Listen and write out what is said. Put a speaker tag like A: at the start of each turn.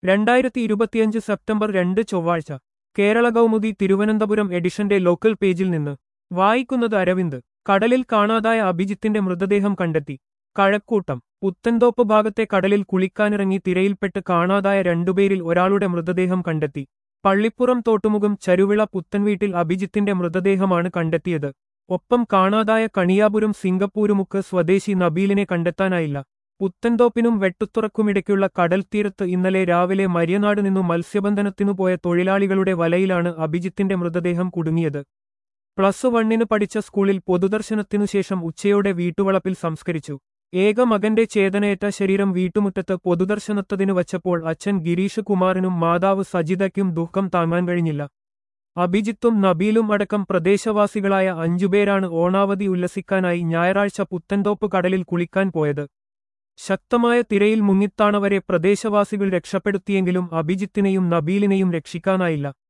A: രണ്ടായിരത്തി ഇരുപത്തിയഞ്ച് സെപ്റ്റംബർ രണ്ട് ചൊവ്വാഴ്ച കേരള കൗമുദി തിരുവനന്തപുരം എഡിഷന്റെ ലോക്കൽ പേജിൽ നിന്ന് വായിക്കുന്നത് അരവിന്ദ് കടലിൽ കാണാതായ അഭിജിത്തിന്റെ മൃതദേഹം കണ്ടെത്തി കഴക്കൂട്ടം പുത്തൻതോപ്പ് ഭാഗത്തെ കടലിൽ കുളിക്കാനിറങ്ങി തിരയിൽപ്പെട്ട് കാണാതായ രണ്ടുപേരിൽ ഒരാളുടെ മൃതദേഹം കണ്ടെത്തി പള്ളിപ്പുറം തോട്ടുമുഖം ചരുവിള പുത്തൻവീട്ടിൽ അഭിജിത്തിന്റെ മൃതദേഹമാണ് കണ്ടെത്തിയത് ഒപ്പം കാണാതായ കണിയാപുരം സിംഗപ്പൂരുമുക്ക് സ്വദേശി നബീലിനെ കണ്ടെത്താനായില്ല പുത്തൻതോപ്പിനും വെട്ടുത്തുറക്കുമിടയ്ക്കുള്ള കടൽ തീരത്ത് ഇന്നലെ രാവിലെ മര്യനാട് നിന്നു മത്സ്യബന്ധനത്തിനു പോയ തൊഴിലാളികളുടെ വലയിലാണ് അഭിജിത്തിന്റെ മൃതദേഹം കുടുങ്ങിയത് പ്ലസ് വണ്ണിന് പഠിച്ച സ്കൂളിൽ പൊതുദർശനത്തിനു ശേഷം ഉച്ചയോടെ വീട്ടുവളപ്പിൽ സംസ്കരിച്ചു ഏക മകന്റെ ചേതനയേറ്റ ശരീരം വീട്ടുമുറ്റത്ത് പൊതുദർശനത്തതിനു വച്ചപ്പോൾ അച്ഛൻ ഗിരീഷ് കുമാറിനും മാതാവ് സജിതയ്ക്കും ദുഃഖം താങ്ങാൻ കഴിഞ്ഞില്ല അഭിജിത്തും നബീലും അടക്കം പ്രദേശവാസികളായ അഞ്ചുപേരാണ് ഓണാവധി ഉല്ലസിക്കാനായി ഞായറാഴ്ച പുത്തൻതോപ്പ് കടലിൽ കുളിക്കാൻ പോയത് ശക്തമായ തിരയിൽ മുങ്ങിത്താണവരെ പ്രദേശവാസികൾ രക്ഷപ്പെടുത്തിയെങ്കിലും അഭിജിത്തിനെയും നബീലിനെയും രക്ഷിക്കാനായില്ല